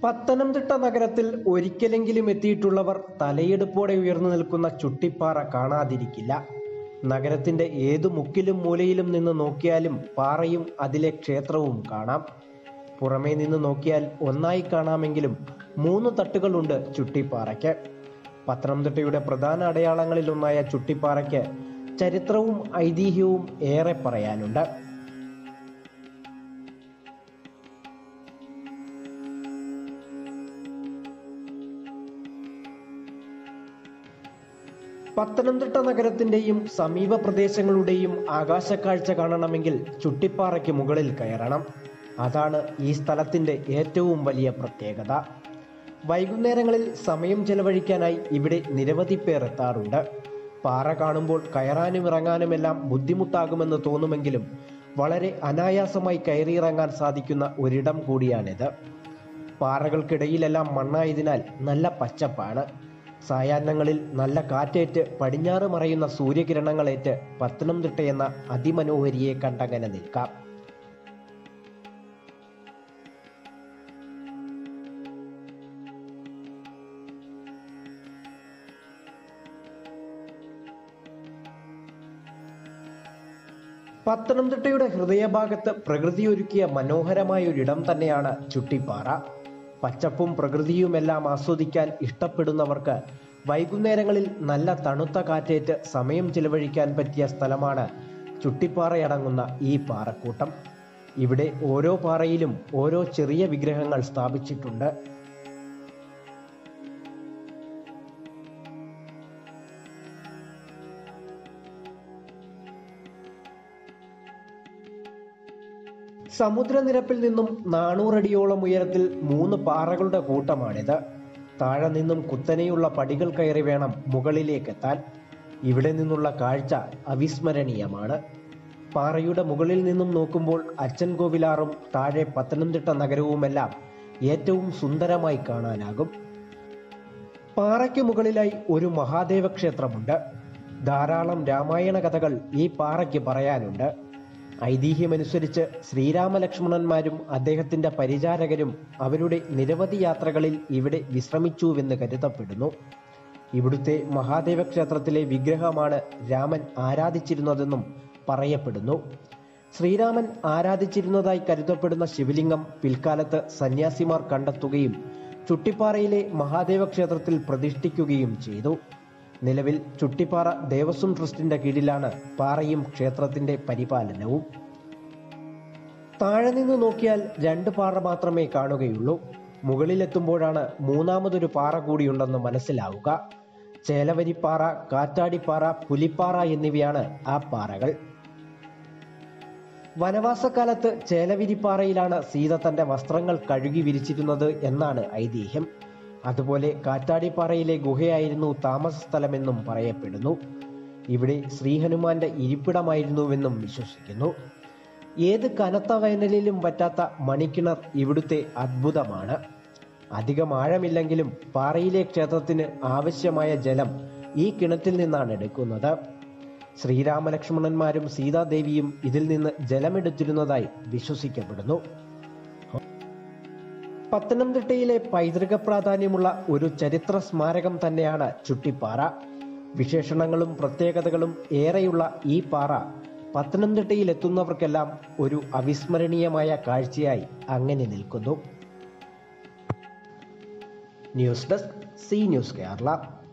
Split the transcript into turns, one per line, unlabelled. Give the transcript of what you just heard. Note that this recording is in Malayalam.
പത്തനംതിട്ട നഗരത്തിൽ ഒരിക്കലെങ്കിലും എത്തിയിട്ടുള്ളവർ തലയെടുപ്പോടെ ഉയർന്നു നിൽക്കുന്ന ചുട്ടിപ്പാറ കാണാതിരിക്കില്ല നഗരത്തിന്റെ ഏതു മുക്കിലും മൂലയിലും നിന്ന് നോക്കിയാലും പാറയും അതിലെ ക്ഷേത്രവും കാണാം പുറമേ നിന്ന് നോക്കിയാൽ ഒന്നായി കാണാമെങ്കിലും മൂന്ന് തട്ടുകളുണ്ട് ചുട്ടിപ്പാറയ്ക്ക് പത്തനംതിട്ടയുടെ പ്രധാന അടയാളങ്ങളിലൊന്നായ ചുട്ടിപ്പാറയ്ക്ക് ചരിത്രവും ഐതിഹ്യവും ഏറെ പറയാനുണ്ട് പത്തനംതിട്ട നഗരത്തിന്റെയും സമീപ പ്രദേശങ്ങളുടെയും ആകാശക്കാഴ്ച കാണണമെങ്കിൽ ചുട്ടിപ്പാറയ്ക്ക് മുകളിൽ കയറണം അതാണ് ഈ സ്ഥലത്തിന്റെ ഏറ്റവും വലിയ പ്രത്യേകത വൈകുന്നേരങ്ങളിൽ സമയം ചെലവഴിക്കാനായി ഇവിടെ നിരവധി പേർ എത്താറുണ്ട് പാറ കാണുമ്പോൾ കയറാനും ഇറങ്ങാനുമെല്ലാം ബുദ്ധിമുട്ടാകുമെന്ന് തോന്നുമെങ്കിലും വളരെ അനായാസമായി കയറിയിറങ്ങാൻ സാധിക്കുന്ന ഒരിടം കൂടിയാണിത് പാറകൾക്കിടയിലെല്ലാം മണ്ണായതിനാൽ നല്ല പച്ചപ്പാണ് സായാഹ്നങ്ങളിൽ നല്ല കാറ്റേറ്റ് പടിഞ്ഞാറ് മറയുന്ന സൂര്യകിരണങ്ങളേറ്റ് പത്തനംതിട്ട എന്ന അതിമനോഹരിയെ കണ്ടങ്ങനെ നിൽക്കാം പത്തനംതിട്ടയുടെ ഹൃദയഭാഗത്ത് പ്രകൃതി ഒരുക്കിയ മനോഹരമായ ഒരിടം തന്നെയാണ് ചുട്ടിപ്പാറ പച്ചപ്പും പ്രകൃതിയുമെല്ലാം ആസ്വദിക്കാൻ ഇഷ്ടപ്പെടുന്നവർക്ക് വൈകുന്നേരങ്ങളിൽ നല്ല തണുത്ത കാറ്റേറ്റ് സമയം ചിലവഴിക്കാൻ പറ്റിയ സ്ഥലമാണ് ചുട്ടിപ്പാറയടങ്ങുന്ന ഈ പാറക്കൂട്ടം ഇവിടെ ഓരോ പാറയിലും ഓരോ ചെറിയ വിഗ്രഹങ്ങൾ സ്ഥാപിച്ചിട്ടുണ്ട് സമുദ്രനിരപ്പിൽ നിന്നും നാനൂറടിയോളം ഉയരത്തിൽ മൂന്ന് പാറകളുടെ കൂട്ടമാണിത് താഴെ നിന്നും കുത്തനെയുള്ള പടികൾ കയറി വേണം മുകളിലേക്കെത്താൻ ഇവിടെ നിന്നുള്ള കാഴ്ച അവിസ്മരണീയമാണ് പാറയുടെ മുകളിൽ നിന്നും നോക്കുമ്പോൾ അച്ഛൻ കോവിലാറും താഴെ പത്തനംതിട്ട നഗരവുമെല്ലാം ഏറ്റവും സുന്ദരമായി കാണാനാകും പാറയ്ക്ക് മുകളിലായി ഒരു മഹാദേവ ക്ഷേത്രമുണ്ട് ധാരാളം രാമായണ കഥകൾ ഈ പാറയ്ക്ക് പറയാനുണ്ട് ഐതിഹ്യമനുസരിച്ച് ശ്രീരാമലക്ഷ്മണന്മാരും അദ്ദേഹത്തിന്റെ പരിചാരകരും അവരുടെ നിരവധി യാത്രകളിൽ ഇവിടെ വിശ്രമിച്ചുവെന്ന് കരുതപ്പെടുന്നു ഇവിടുത്തെ മഹാദേവ ക്ഷേത്രത്തിലെ വിഗ്രഹമാണ് രാമൻ ആരാധിച്ചിരുന്നതെന്നും പറയപ്പെടുന്നു ശ്രീരാമൻ ആരാധിച്ചിരുന്നതായി കരുതപ്പെടുന്ന ശിവലിംഗം പിൽക്കാലത്ത് സന്യാസിമാർ കണ്ടെത്തുകയും ചുട്ടിപ്പാറയിലെ മഹാദേവ ക്ഷേത്രത്തിൽ പ്രതിഷ്ഠിക്കുകയും ചെയ്തു നിലവിൽ ചുട്ടിപ്പാറ ദേവസ്വം ട്രസ്റ്റിന്റെ കീഴിലാണ് പാറയും ക്ഷേത്രത്തിന്റെ പരിപാലനവും താഴെ നിന്ന് നോക്കിയാൽ രണ്ട് പാറ മാത്രമേ കാണുകയുള്ളൂ മുകളിലെത്തുമ്പോഴാണ് മൂന്നാമതൊരു പാറ കൂടിയുണ്ടെന്ന് മനസ്സിലാവുക ചേലവരിപ്പാറ കാറ്റാടിപ്പാറ പുലിപ്പാറ എന്നിവയാണ് ആ പാറകൾ വനവാസക്കാലത്ത് ചേലവിരിപ്പാറയിലാണ് സീത തന്റെ വസ്ത്രങ്ങൾ കഴുകി വിരിച്ചിരുന്നത് എന്നാണ് ഐതിഹ്യം അതുപോലെ കാറ്റാടിപ്പാറയിലെ ഗുഹയായിരുന്നു താമസ സ്ഥലമെന്നും പറയപ്പെടുന്നു ഇവിടെ ശ്രീഹനുമാന്റെ ഇരിപ്പിടമായിരുന്നുവെന്നും വിശ്വസിക്കുന്നു ഏത് കനത്ത വേനലിലും പറ്റാത്ത മണിക്കിണർ ഇവിടുത്തെ അത്ഭുതമാണ് അധികം ആഴമില്ലെങ്കിലും പാറയിലെ ക്ഷേത്രത്തിന് ആവശ്യമായ ജലം ഈ കിണറ്റിൽ നിന്നാണ് എടുക്കുന്നത് ശ്രീരാമലക്ഷ്മണന്മാരും സീതാദേവിയും ഇതിൽ നിന്ന് ജലമെടുത്തിരുന്നതായി വിശ്വസിക്കപ്പെടുന്നു പത്തനംതിട്ടയിലെ പൈതൃക പ്രാധാന്യമുള്ള ഒരു ചരിത്ര സ്മാരകം തന്നെയാണ് ചുട്ടിപ്പാറ വിശേഷണങ്ങളും പ്രത്യേകതകളും ഏറെയുള്ള ഈ പാറ പത്തനംതിട്ടയിൽ എത്തുന്നവർക്കെല്ലാം ഒരു അവിസ്മരണീയമായ കാഴ്ചയായി അങ്ങനെ നിൽക്കുന്നു news desk C news Kerala